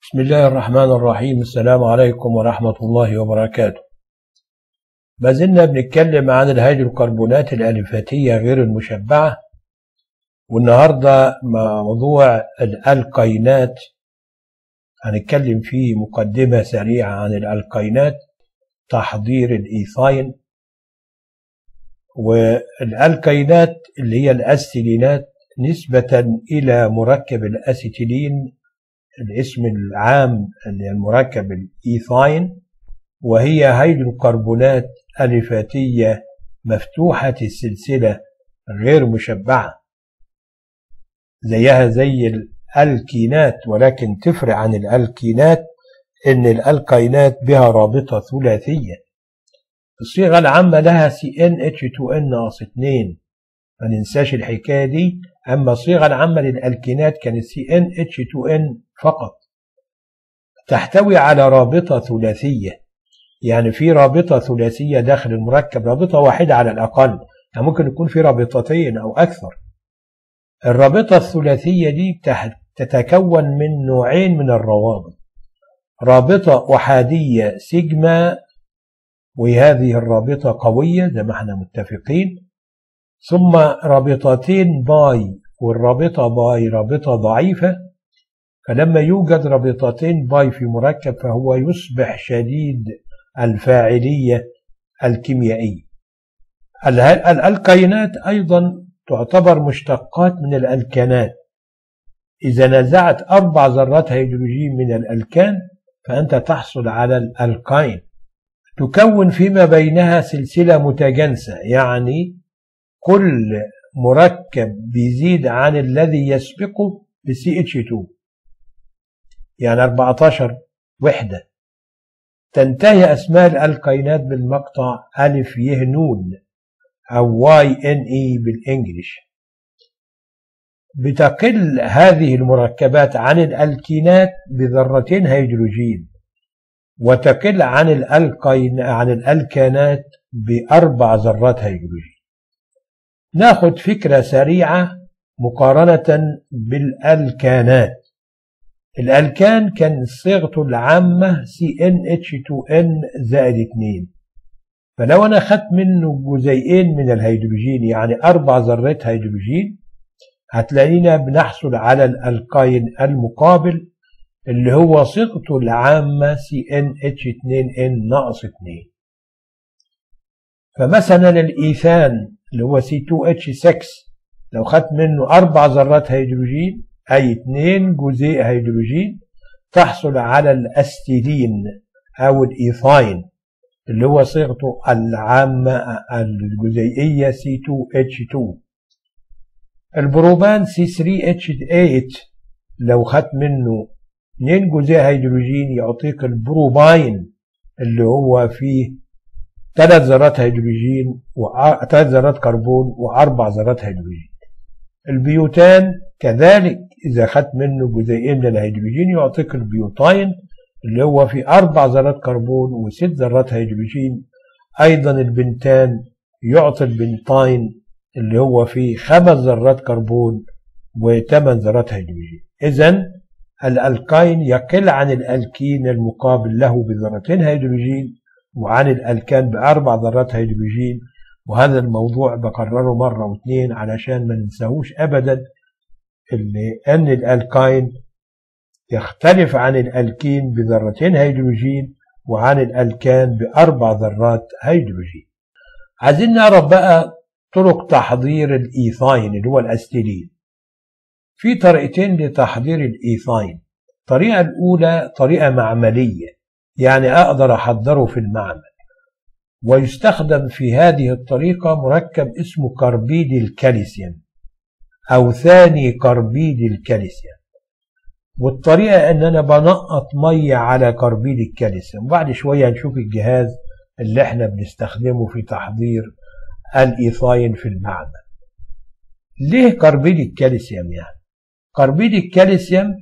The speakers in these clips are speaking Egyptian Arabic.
بسم الله الرحمن الرحيم السلام عليكم ورحمة الله وبركاته ما زلنا بنتكلم عن الهيدروكربونات الألفاتية غير المشبعة والنهاردة موضوع الألقينات هنتكلم فيه مقدمة سريعة عن الألقينات تحضير الإيثاين والألقينات اللي هي الأستيلينات نسبة إلى مركب الأسيتيلين الاسم العام المركب الإيثاين وهي هيدروكربونات ألفاتية مفتوحة السلسلة غير مشبعة زيها زي الألكينات ولكن تفرق عن الألكينات إن الألكينات بها رابطة ثلاثية الصيغة العامة لها CnH2n ناقص 2 ما ننساش الحكاية دي أما الصيغة العامة للألكينات كانت CnH2n فقط تحتوي على رابطة ثلاثية يعني في رابطة ثلاثية داخل المركب رابطة واحدة على الأقل يعني ممكن يكون في رابطتين أو أكثر الرابطة الثلاثية دي تتكون من نوعين من الروابط رابطة أحادية سيجما وهذه الرابطة قوية زي ما احنا متفقين ثم رابطتين باي والرابطة باي رابطة ضعيفة فلما يوجد رابطتين باي في مركب فهو يصبح شديد الفاعلية الكيميائية الألقينات أيضا تعتبر مشتقات من الألكانات إذا نزعت أربع ذرات هيدروجين من الألكان فأنت تحصل على الألقين تكون فيما بينها سلسلة متجانسة يعني كل مركب بيزيد عن الذي يسبقه ب CH2 يعني 14 وحدة تنتهي أسماء الألقينات بالمقطع ألف يه نون أو واي ان اي بالإنجليش بتقل هذه المركبات عن الألكينات بذرتين هيدروجين وتقل عن الألقين عن الألكانات بأربع ذرات هيدروجين ناخد فكرة سريعة مقارنة بالألكانات الألكان كان صيغته العامة CnH2n زائد 2 فلو أنا أخدت منه جزيئين من الهيدروجين يعني أربع ذرات هيدروجين هتلاقينا بنحصل على الألقين المقابل اللي هو صيغته العامة CnH2n ناقص 2 فمثلا الإيثان اللي هو C2H6 لو خدت منه أربع ذرات هيدروجين أي اثنين جزيء هيدروجين تحصل على الأستيلين أو الإيثاين اللي هو صيغته العامة الجزيئية C2H2 البروبان C3H8 لو خدت منه اثنين جزيء هيدروجين يعطيك البروباين اللي هو فيه ثلاث ذرات هيدروجين وثلاث ذرات كربون واربع ذرات هيدروجين البيوتان كذلك إذا خدت منه جزيئين من الهيدروجين يعطيك البيوتاين اللي هو في أربع ذرات كربون وست ذرات هيدروجين أيضا البنتان يعطي البنتاين اللي هو فيه خمس ذرات كربون وثمان ذرات هيدروجين إذا الألكاين يقل عن الألكين المقابل له بذرتين هيدروجين وعن الألكان بأربع ذرات هيدروجين وهذا الموضوع بكرره مرة واثنين علشان ما ننساهوش أبدا أن الألكاين يختلف عن الألكين بذرتين هيدروجين وعن الألكان بأربع ذرات هيدروجين عايزين نعرف بقى طرق تحضير الإيثاين اللي هو الأستيلين في طريقتين لتحضير الإيثاين الطريقة الأولى طريقة معملية يعني أقدر أحضره في المعمل ويستخدم في هذه الطريقة مركب اسمه كربيد الكالسيوم أو ثاني كربيد الكالسيوم والطريقة أن أنا بنقط مية على كربيد الكالسيوم وبعد شوية نشوف الجهاز اللي احنا بنستخدمه في تحضير الإيثاين في المعمل ليه كربيد الكالسيوم يعني كربيد الكالسيوم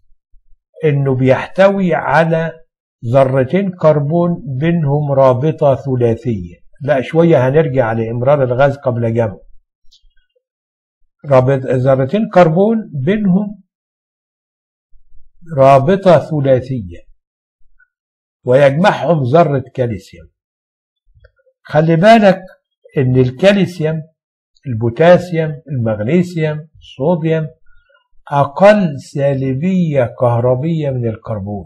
انه بيحتوي على ذرتين كربون بينهم رابطة ثلاثية لا شوية هنرجع لإمرار الغاز قبل جمع رابط ذرتين كربون بينهم رابطة ثلاثية ويجمعهم ذرة كالسيوم خلي بالك ان الكالسيوم البوتاسيوم المغنيسيوم الصوديوم أقل سالبية كهربية من الكربون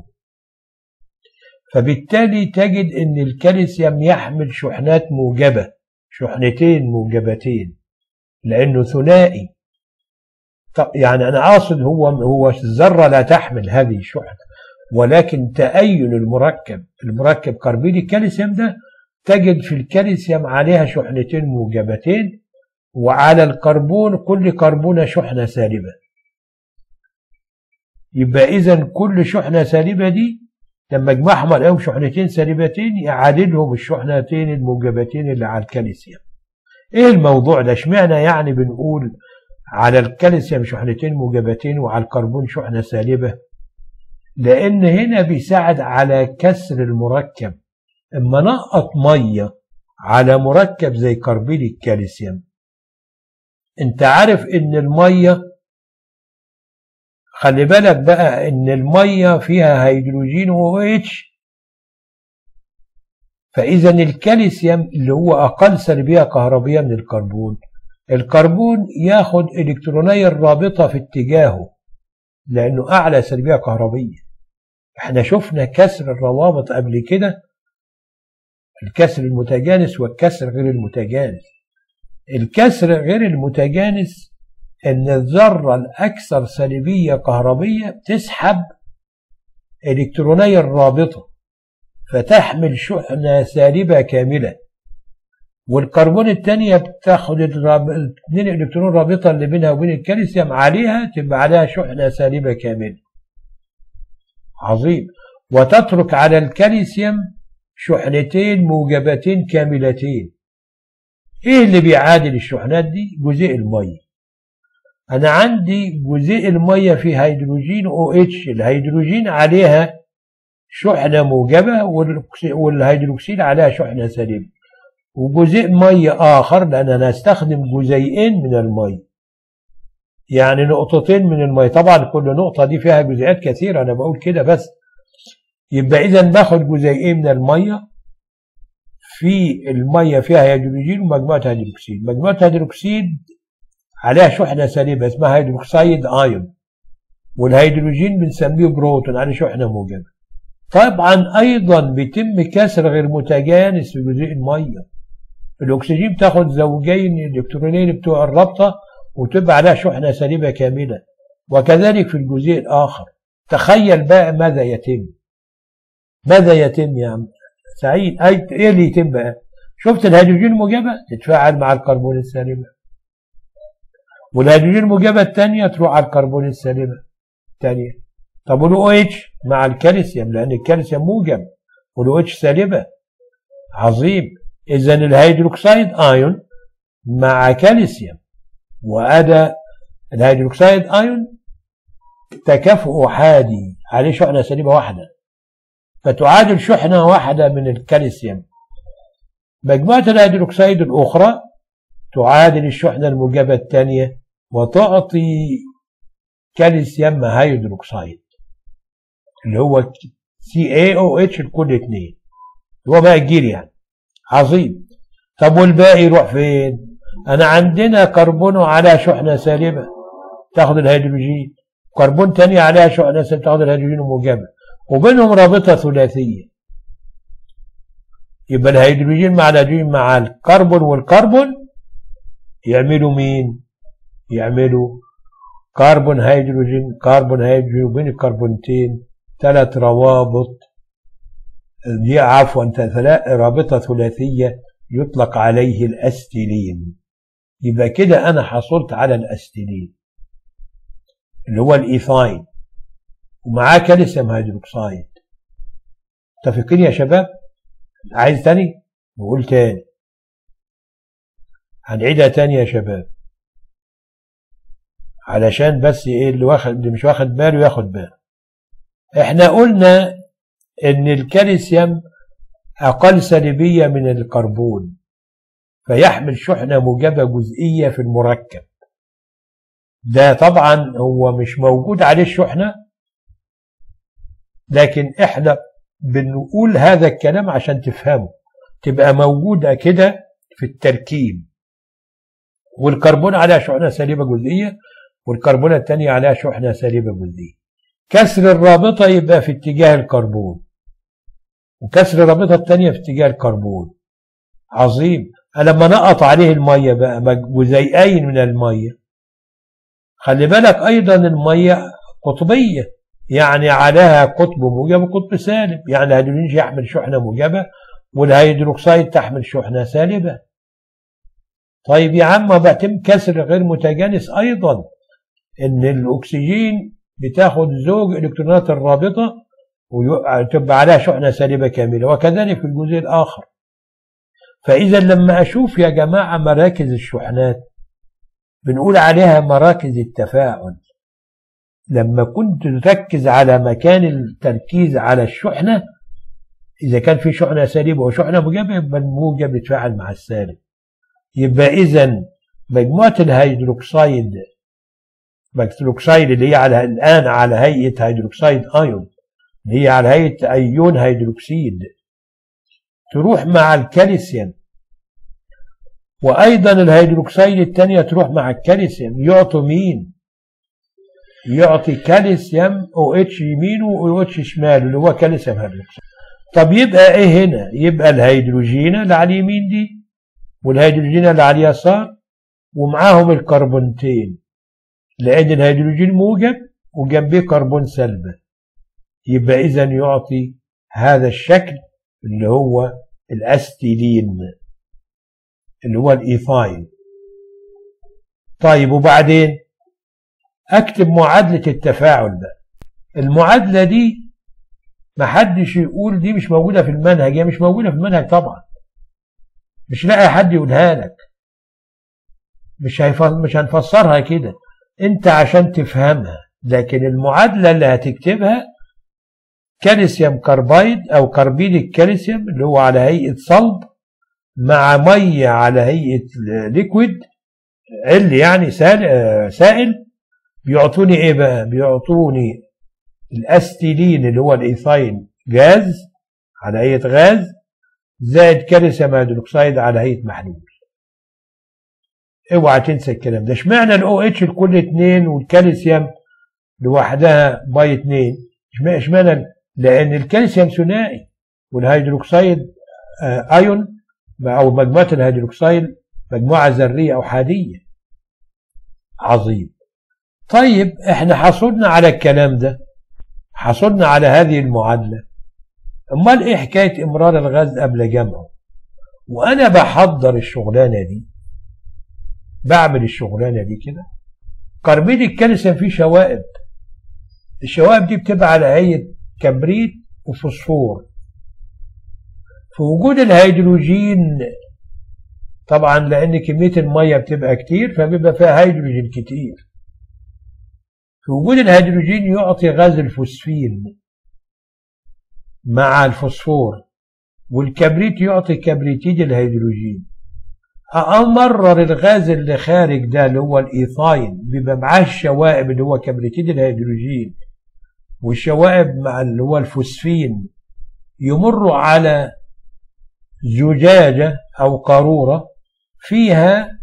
فبالتالي تجد ان الكالسيوم يحمل شحنات موجبة شحنتين موجبتين لانه ثنائي يعني انا اقصد هو هو الذره لا تحمل هذه الشحنه ولكن تأين المركب المركب كربيد الكالسيوم ده تجد في الكالسيوم عليها شحنتين موجبتين وعلى الكربون كل كربونة شحنة سالبة يبقى إذا كل شحنة سالبة دي لما اجمعهم عليهم شحنتين سالبتين يعادلهم الشحنتين الموجبتين اللي على الكالسيوم ايه الموضوع ده اشمعنى يعني بنقول على الكالسيوم شحنتين موجبتين وعلى الكربون شحنة سالبة لان هنا بيساعد على كسر المركب اما نقط ميه على مركب زي كربيد الكالسيوم انت عارف ان الميه خلي بالك بقى ان الميه فيها هيدروجين و اتش فاذا الكالسيوم اللي هو اقل سلبيه كهربيه من الكربون الكربون ياخد الكتروني الرابطه في اتجاهه لانه اعلى سلبيه كهربيه احنا شفنا كسر الروابط قبل كده الكسر المتجانس والكسر غير المتجانس الكسر غير المتجانس ان الذره الاكثر سلبيه كهربيه تسحب الكتروني الرابطه فتحمل شحنه سالبه كامله والكربون الثانية بتاخد الاثنين الكترون الرابطة اللي بينها وبين الكالسيوم عليها تبقى عليها شحنة سالبة كاملة عظيم وتترك على الكالسيوم شحنتين موجبتين كاملتين ايه اللي بيعادل الشحنات دي جزيء الميه انا عندي جزيء الميه فيه هيدروجين او اتش الهيدروجين عليها شحنه موجبه والهيدروكسيد عليها شحنه سالبه وجزيء ميه اخر لان انا استخدم جزيئين من الميه يعني نقطتين من الميه طبعا كل نقطه دي فيها جزيئات كثيره انا بقول كده بس يبقى اذا باخد جزيئين من الميه في الميه فيها هيدروجين ومجموعه هيدروكسيد مجموعه هيدروكسيد عليها شحنه سالبه اسمها هيدروكسيد ايون والهيدروجين بنسميه بروتون عليه شحنه موجبه طبعا ايضا بيتم كسر غير متجانس في جزيء الميه الاكسجين بتاخد زوجين الالكترونين بتوع الرابطه وتبقى عليها شحنه سالبه كامله وكذلك في الجزيء الاخر تخيل بقى ماذا يتم ماذا يتم يا عم سعيد ايه اللي يتم بقى شفت الهيدروجين الموجبه تتفاعل مع الكربون السالبه والهيدروجين الموجبه الثانيه تروح على الكربون السالبه الثانيه طب والاو اتش مع الكالسيوم لان الكالسيوم موجب والاو اتش سالبه عظيم اذا الهيدروكسيد ايون مع كالسيوم وادى الهيدروكسيد ايون تكافؤ حادي عليه شحنه سالبه واحده فتعادل شحنة واحدة من الكالسيوم مجموعة الهيدروكسيد الأخرى تعادل الشحنة الموجبة الثانية وتعطي كالسيوم هيدروكسيد اللي هو سي اي او اتش لكل اثنين هو بقى الجيل يعني عظيم طب والباقي يروح فين؟ انا عندنا كربون عليها شحنه سالبه تاخد الهيدروجين كربون تاني عليها شحنه سالبه تاخد الهيدروجين الموجبه وبينهم رابطة ثلاثية يبقى الهيدروجين مع الهيدروجين مع الكربون والكربون يعملوا مين؟ يعملوا كربون هيدروجين كربون هيدروجين وبين الكربونتين ثلاث روابط دي عفوا رابطة ثلاثية يطلق عليه الأستيلين يبقى كده أنا حصلت على الأستيلين اللي هو الإيثاين ومعاه كالسيوم هيدروكسيد متفقين يا شباب عايز تاني نقول تاني هنعيدها تاني يا شباب علشان بس ايه اللي واخد اللي مش واخد باله ياخد باله احنا قلنا ان الكالسيوم اقل سلبيه من الكربون فيحمل شحنه موجبه جزئيه في المركب ده طبعا هو مش موجود عليه الشحنه لكن احنا بنقول هذا الكلام عشان تفهمه تبقى موجودة كده في التركيب والكربون عليها شحنة سالبة جزئية والكربونة الثانية عليها شحنة سالبة جزئية كسر الرابطة يبقى في اتجاه الكربون وكسر الرابطة الثانية في اتجاه الكربون عظيم لما نقط عليه المية بقى جزيئين من المية خلي بالك أيضا المية قطبية يعني عليها قطب موجب وقطب سالب يعني الهيدروجين يحمل شحنة موجبة والهيدروكسيد تحمل شحنة سالبة طيب يا عم بيتم كسر غير متجانس أيضا إن الأكسجين بتاخد زوج إلكترونات الرابطة وتبقى عليها شحنة سالبة كاملة وكذلك في الجزء الآخر فإذا لما أشوف يا جماعة مراكز الشحنات بنقول عليها مراكز التفاعل لما كنت تركز على مكان التركيز على الشحنة إذا كان في شحنة سالبة وشحنة موجبة يبقى الموجب بيتفاعل مع السالب يبقى إذا مجموعة الهيدروكسيد الهيدروكسيد اللي هي على الآن على هيئة هيدروكسيد أيون اللي هي على هيئة أيون هيدروكسيد تروح مع الكالسيوم وأيضا الهيدروكسيد الثانية تروح مع الكالسيوم يعطوا مين؟ يعطي كالسيوم او اتش يمينه و اتش شماله اللي هو كالسيوم هيدروكسيد طب يبقى ايه هنا؟ يبقى الهيدروجين اللي على اليمين دي والهيدروجين اللي على اليسار ومعاهم الكربونتين لأن الهيدروجين موجب وجنبيه كربون سلبي يبقى إذا يعطي هذا الشكل اللي هو الأستيلين اللي هو الإيثايل طيب وبعدين أكتب معادلة التفاعل ده المعادلة دي محدش يقول دي مش موجودة في المنهج هي مش موجودة في المنهج طبعا مش لاقي حد يقولها لك مش مش هنفسرها كده انت عشان تفهمها لكن المعادلة اللي هتكتبها كالسيوم كربايد او كربيد الكالسيوم اللي هو على هيئة صلب مع مية على هيئة ليكويد عل يعني سائل بيعطوني ايه بقى بيعطوني الاستيلين اللي هو الايثاين غاز على هيئة غاز زائد كالسيوم هيدروكسيد على هيئة محلول اوعى تنسى الكلام ده اشمعنى الاو اتش لكل اتنين والكالسيوم لوحدها باي اتنين اشمعنى لان الكالسيوم ثنائي والهيدروكسيد ايون او مجموعه الهيدروكسيد مجموعه ذريه احاديه عظيم طيب احنا حصلنا على الكلام ده حصلنا على هذه المعادله امال ايه حكايه امرار الغاز قبل جمعه وانا بحضر الشغلانه دي بعمل الشغلانه دي كده كربيد الكالسيوم فيه شوائب الشوائب دي بتبقى على هيئه كبريت وفوسفور في وجود الهيدروجين طبعا لان كميه الميه بتبقى كتير فبيبقى فيها هيدروجين كتير في وجود الهيدروجين يعطي غاز الفوسفين مع الفوسفور والكبريت يعطي كبريتيد الهيدروجين أمرر الغاز اللي خارج ده اللي هو الإيثاين بيبقى معاه الشوائب اللي هو كبريتيد الهيدروجين والشوائب مع اللي هو الفوسفين يمروا على زجاجة أو قارورة فيها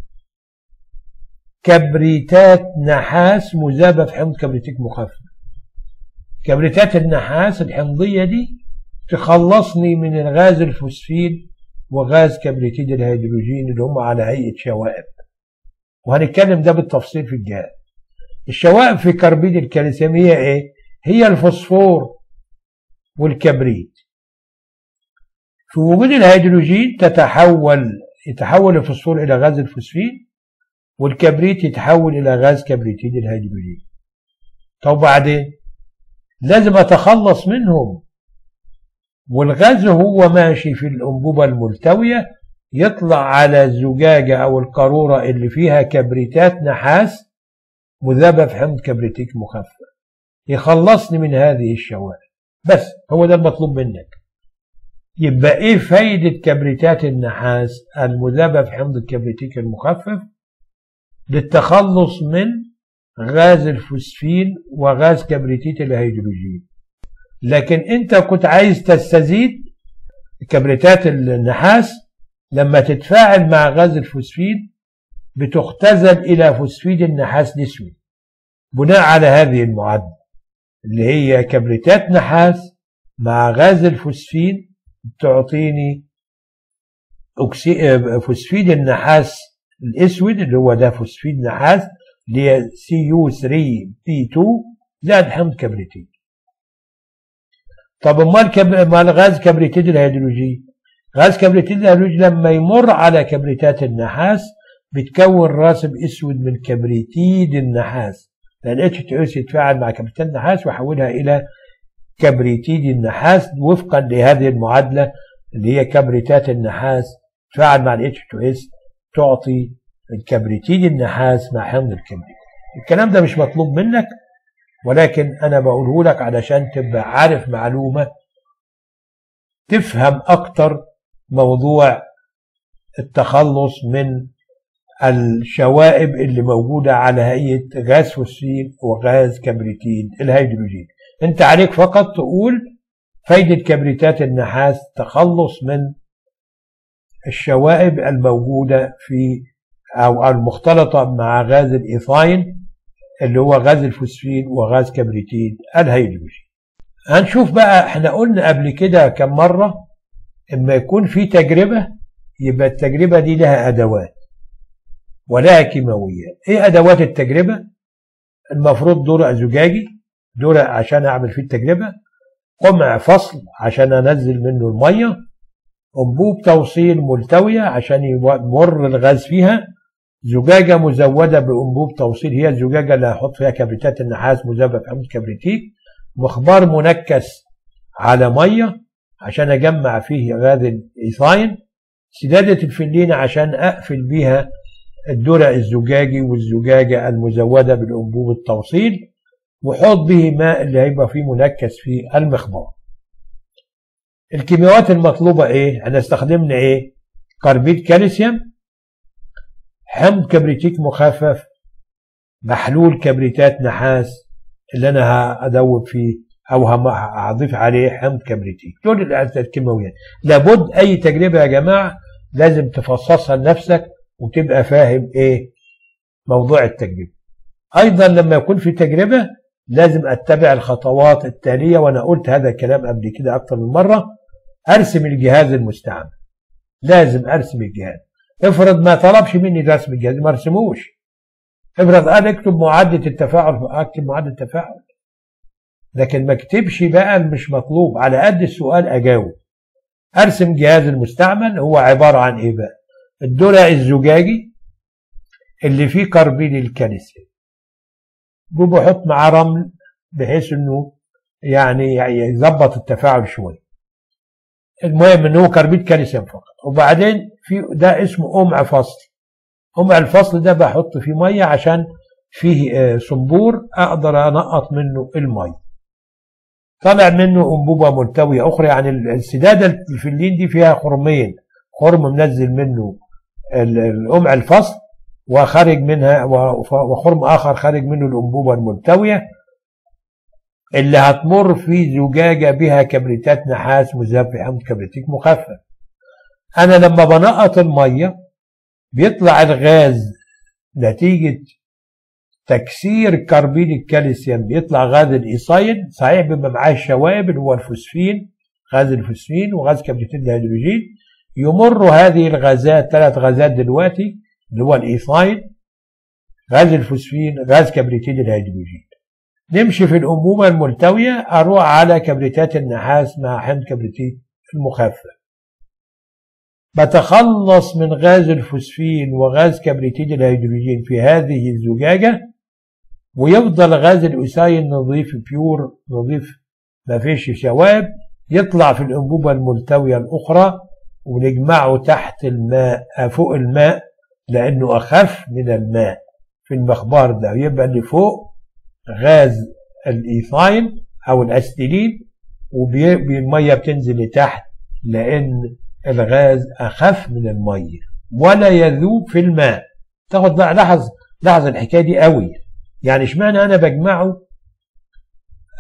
كبريتات نحاس مذابة في حمض كبريتيك مخفف كبريتات النحاس الحمضية دي تخلصني من الغاز الفوسفين وغاز كبريتيد الهيدروجين اللي هم على هيئة شوائب وهنتكلم ده بالتفصيل في الجهاز الشوائب في كربيد الكالسيوم هي ايه هي الفوسفور والكبريت في وجود الهيدروجين تتحول يتحول الفوسفور الى غاز الفوسفين والكبريت يتحول الى غاز كبريتيد الهيدروجين طب بعدين لازم اتخلص منهم والغاز هو ماشي في الأنبوبة الملتوية يطلع على الزجاجة أو القارورة اللي فيها كبريتات نحاس مذابة في حمض كبريتيك مخفف يخلصني من هذه الشوائب بس هو ده المطلوب منك يبقى ايه فايدة كبريتات النحاس المذابة في حمض الكبريتيك المخفف للتخلص من غاز الفوسفين وغاز كبريتيت الهيدروجين لكن انت كنت عايز تستزيد كبريتات النحاس لما تتفاعل مع غاز الفوسفيد بتختزل الى فوسفيد النحاس الاسود بناء على هذه المعادله اللي هي كبريتات نحاس مع غاز الفوسفين تعطيني أكسي... فوسفيد النحاس الاسود اللي هو ده فوسفيد نحاس اللي هي سي يو 3 بي 2 زائد حمض كبريتيد طب امال كب... امال غاز كبريتيد الهيدروجين غاز كبريتيد الهيدروجين لما يمر على كبريتات النحاس بتكون راسب اسود من كبريتيد النحاس لان اتش 2 يتفاعل مع كبريتات النحاس ويحولها الى كبريتيد النحاس وفقا لهذه المعادله اللي هي كبريتات النحاس تفاعل مع الاتش 2 تعطي الكبريتيد النحاس مع حمض الكبريت الكلام ده مش مطلوب منك ولكن انا بقوله لك علشان تبقى عارف معلومه تفهم اكتر موضوع التخلص من الشوائب اللي موجودة على هيئة غاز فوسفين وغاز كبريتين الهيدروجين انت عليك فقط تقول فايدة كبريتات النحاس تخلص من الشوائب الموجودة في أو المختلطة مع غاز الإيثاين اللي هو غاز الفوسفين وغاز كبريتين الهيدروجين هنشوف بقى احنا قلنا قبل كده كم مرة اما يكون في تجربة يبقى التجربة دي لها أدوات ولها كيماويات ايه ادوات التجربه المفروض درع زجاجي درع عشان اعمل فيه التجربه قمع فصل عشان انزل منه الميه انبوب توصيل ملتويه عشان يمر الغاز فيها زجاجة مزودة بأنبوب توصيل هي الزجاجة اللي هحط فيها كبريتات النحاس مذوبة في حمض كبريتيك مخبار منكس على مية عشان أجمع فيه غاز الإيثاين سدادة الفلينة عشان أقفل بيها الدرع الزجاجي والزجاجة المزودة بالأنبوب التوصيل وحط به ماء اللي هيبقى فيه منكس في المخبار الكيمياوات المطلوبة ايه احنا استخدمنا ايه كربيد كالسيوم حمض كبريتيك مخفف محلول كبريتات نحاس اللي انا هدوب فيه او هضيف عليه حمض كبريتيك دول الكيماويات لابد اي تجربة يا جماعة لازم تفصصها لنفسك وتبقى فاهم ايه موضوع التجربة ايضا لما يكون في تجربة لازم اتبع الخطوات التالية وانا قلت هذا الكلام قبل كده اكتر من مرة ارسم الجهاز المستعمل لازم ارسم الجهاز افرض ما طلبش مني رسم الجهاز ما ارسموش افرض انا اكتب معادلة التفاعل اكتب معادلة التفاعل لكن ما اكتبش بقى مش مطلوب على قد السؤال اجاوب ارسم جهاز المستعمل هو عبارة عن ايه بقى الدرع الزجاجي اللي فيه كربيد الكالسيوم وبحط معاه رمل بحيث انه يعني يظبط التفاعل شويه المهم ان هو كربيد كالسيوم فقط وبعدين في ده اسمه قمع فصل قمع الفصل ده بحط فيه ميه عشان فيه صنبور اقدر انقط منه الميه طلع منه انبوبه ملتويه اخرى يعني السداده الفلين دي فيها خرمين خرم منزل منه القمع الفصل وخارج منها وخرم اخر خارج منه الانبوبه الملتويه اللي هتمر في زجاجه بها كبريتات نحاس مذاب في حمض كبريتيك مخفف انا لما بنقط الميه بيطلع الغاز نتيجه تكسير كربيد الكالسيوم بيطلع غاز الايصاين صحيح بيبقى معاه الشوائب اللي هو الفوسفين غاز الفوسفين وغاز كبريتيد الهيدروجين يمر هذه الغازات ثلاث غازات دلوقتي اللي هو الايثاين غاز الفوسفين غاز كبريتيد الهيدروجين نمشي في الانبوبه الملتويه اروح على كبريتات النحاس مع حمض كبريتيد المخفف بتخلص من غاز الفوسفين وغاز كبريتيد الهيدروجين في هذه الزجاجه ويفضل غاز الايثاين نظيف بيور نظيف ما فيش شوائب يطلع في الانبوبه الملتويه الاخرى ونجمعه تحت الماء فوق الماء لأنه أخف من الماء في المخبار ده يبقى اللي فوق غاز الإيثاين أو الأستيلين والمية بتنزل لتحت لأن الغاز أخف من المية ولا يذوب في الماء تاخد لاحظ لاحظ الحكاية دي قوي يعني اشمعنى أنا بجمعه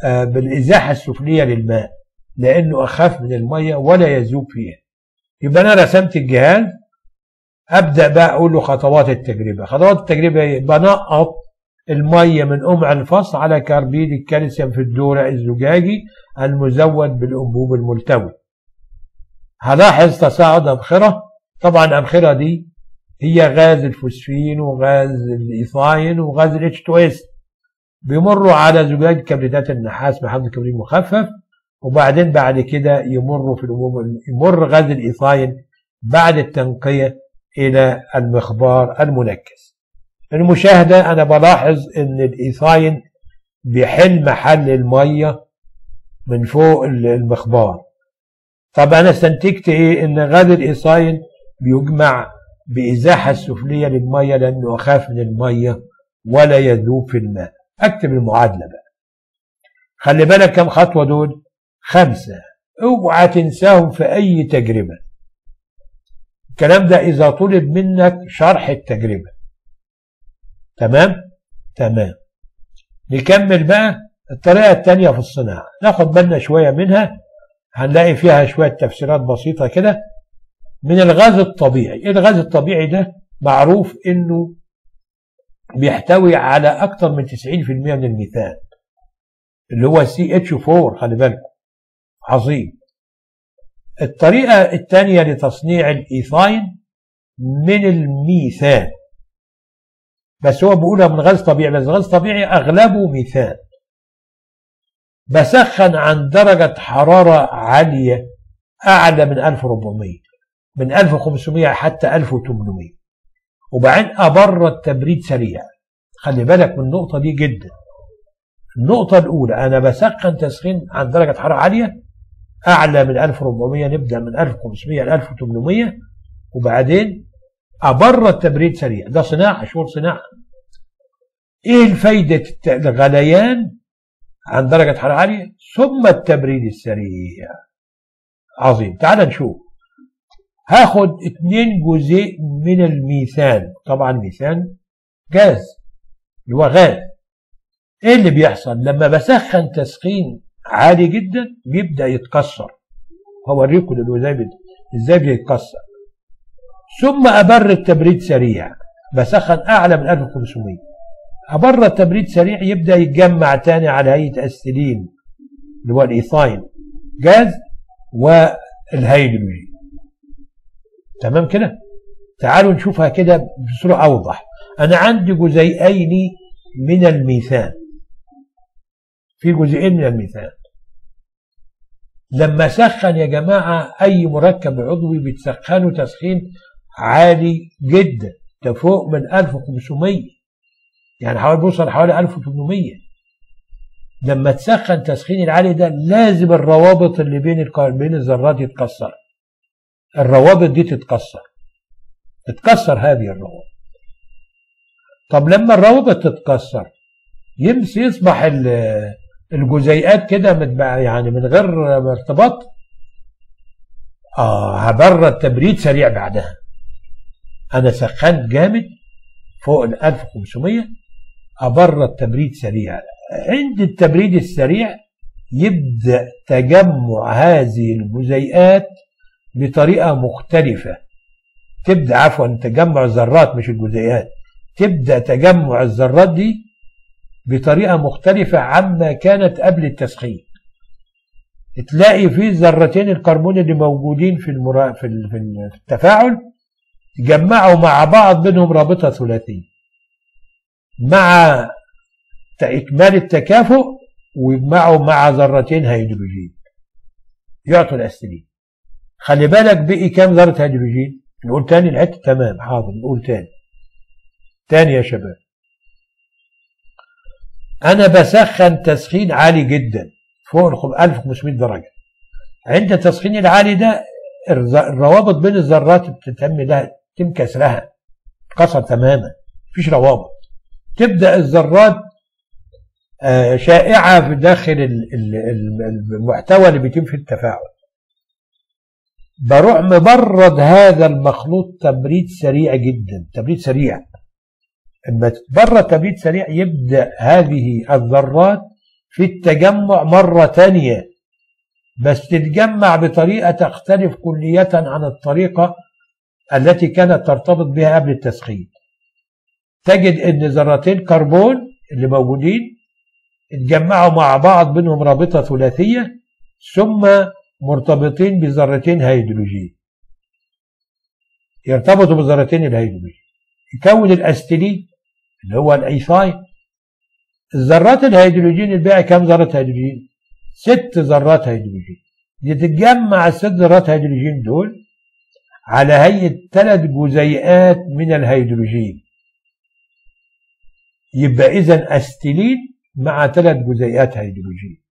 آه، بالإزاحة السفلية للماء لأنه أخف من المية ولا يذوب فيها يبقى أنا رسمت الجهاز أبدأ بقى أقول له خطوات التجربة خطوات التجربة إيه؟ بنقط المية من قمع الفصل على كربيد الكالسيوم في الدورة الزجاجي المزود بالأنبوب الملتوي هلاحظ تصاعد أبخرة طبعا الأبخرة دي هي غاز الفوسفين وغاز الإيثاين وغاز الاتش 2 اس بيمروا على زجاج كبريتات النحاس محمد كبريت مخفف وبعدين بعد كده يمروا في الأنبوب يمر غاز الإيثاين بعد التنقية إلى المخبار المنكس المشاهدة أنا بلاحظ إن الإيثاين بيحل محل المية من فوق المخبار طب أنا استنتجت إيه إن غاز الإيثاين بيجمع بإزاحة السفلية للمية لأنه أخاف من المية ولا يذوب في الماء أكتب المعادلة بقى خلي بالك كم خطوة دول خمسة اوعى تنساهم في أي تجربة الكلام ده إذا طلب منك شرح التجربة تمام تمام نكمل بقى الطريقة التانية في الصناعة ناخد بالنا شوية منها هنلاقي فيها شوية تفسيرات بسيطة كده من الغاز الطبيعي الغاز الطبيعي ده معروف انه بيحتوي على اكثر من 90% من الميثان اللي هو سي اتش 4 خلي بالكم عظيم الطريقة الثانية لتصنيع الإيثاين من الميثان بس هو بيقولها من غاز طبيعي بس غاز طبيعي أغلبه ميثان بسخن عن درجة حرارة عالية أعلى من 1400 من 1500 حتى 1800 وبعدين أبرد تبريد سريع خلي بالك من النقطة دي جدا النقطة الأولى أنا بسخن تسخين عن درجة حرارة عالية أعلى من 1400 نبدأ من 1500 ل 1800 وبعدين أبرد تبريد سريع ده صناعة شغل صناعة إيه الفايدة الغليان عن درجة حرارة عالية ثم التبريد السريع عظيم تعال نشوف هاخد اتنين جزيء من الميثان طبعا ميثان جاز اللي هو غاز ايه اللي بيحصل لما بسخن تسخين عالي جدا بيبدا يتكسر هوريكم دلوقتي ازاي بيتكسر ثم ابرد تبريد سريع بسخن اعلى من 1500 ابرد تبريد سريع يبدا يتجمع تاني على هيئه استلين اللي هو الايثاين جاز والهيدروجين تمام كده تعالوا نشوفها كده بصوره اوضح انا عندي جزيئين من الميثان في جزئين من الميثان لما سخن يا جماعة أي مركب عضوي بتسخنه تسخين عالي جدا تفوق من 1500 يعني حوالي بوصل حوالي 1800 لما تسخن تسخين العالي ده لازم الروابط اللي بين بين الذرات يتكسر الروابط دي تتكسر تتكسر هذه الروابط طب لما الروابط تتكسر يمس يصبح الجزيئات كده يعني من غير ارتباط اه هبرد تبريد سريع بعدها انا سخنت جامد فوق ال 1500 ابرد تبريد سريع عند التبريد السريع يبدا تجمع هذه الجزيئات بطريقه مختلفه تبدا عفوا تجمع الذرات مش الجزيئات تبدا تجمع الذرات دي بطريقة مختلفة عما كانت قبل التسخين تلاقي في ذرتين الكربون اللي موجودين في المرا... في التفاعل تجمعوا مع بعض بينهم رابطة ثلاثية مع إكمال التكافؤ ويجمعوا مع ذرتين هيدروجين يعطوا الأستلين خلي بالك بقي كام ذرة هيدروجين نقول تاني الحتة تمام حاضر نقول تاني تاني يا شباب انا بسخن تسخين عالي جدا فوق 1500 درجه عند التسخين العالي ده الروابط بين الذرات بتتم لها تم كسرها كسر تماما مفيش روابط تبدا الذرات شائعه في داخل المحتوى اللي بيتم في التفاعل بروح مبرد هذا المخلوط تبريد سريع جدا تبريد سريع اما تتبرد تبريد سريع يبدا هذه الذرات في التجمع مرة تانية بس تتجمع بطريقة تختلف كلية عن الطريقة التي كانت ترتبط بها قبل التسخين تجد ان ذرتين كربون اللي موجودين اتجمعوا مع بعض بينهم رابطة ثلاثية ثم مرتبطين بذرتين هيدروجين يرتبطوا بذرتين الهيدروجين يكون الاستيلين اللي هو الايثاين الذرات الهيدروجين الباقي كم ذرة هيدروجين؟ ست ذرات هيدروجين يتجمع الست ذرات هيدروجين دول على هيئة ثلاث جزيئات من الهيدروجين يبقى إذا أستيلين مع ثلاث جزيئات هيدروجين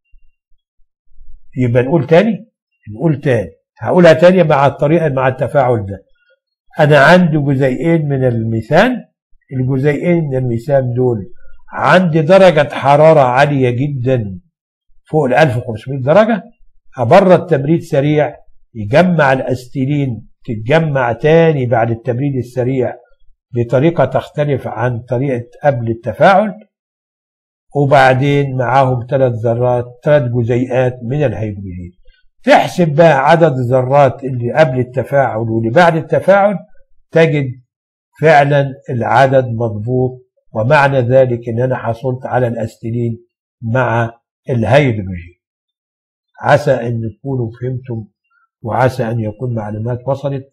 يبقى نقول تاني نقول تاني هقولها تاني مع الطريقة مع التفاعل ده أنا عندي جزيئين من الميثان الجزيئين من الميثان دول عندي درجة حرارة عالية جدا فوق ال 1500 درجة أبرد تبريد سريع يجمع الأستيلين تتجمع تاني بعد التبريد السريع بطريقة تختلف عن طريقة قبل التفاعل وبعدين معاهم ثلاث ذرات ثلاث جزيئات من الهيدروجين تحسب بقى عدد الذرات اللي قبل التفاعل واللي بعد التفاعل تجد فعلا العدد مضبوط ومعنى ذلك ان انا حصلت على الاستيلين مع الهيدروجين عسى ان تكونوا فهمتم وعسى ان يكون معلومات وصلت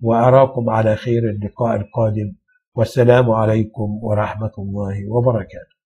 واراكم على خير اللقاء القادم والسلام عليكم ورحمه الله وبركاته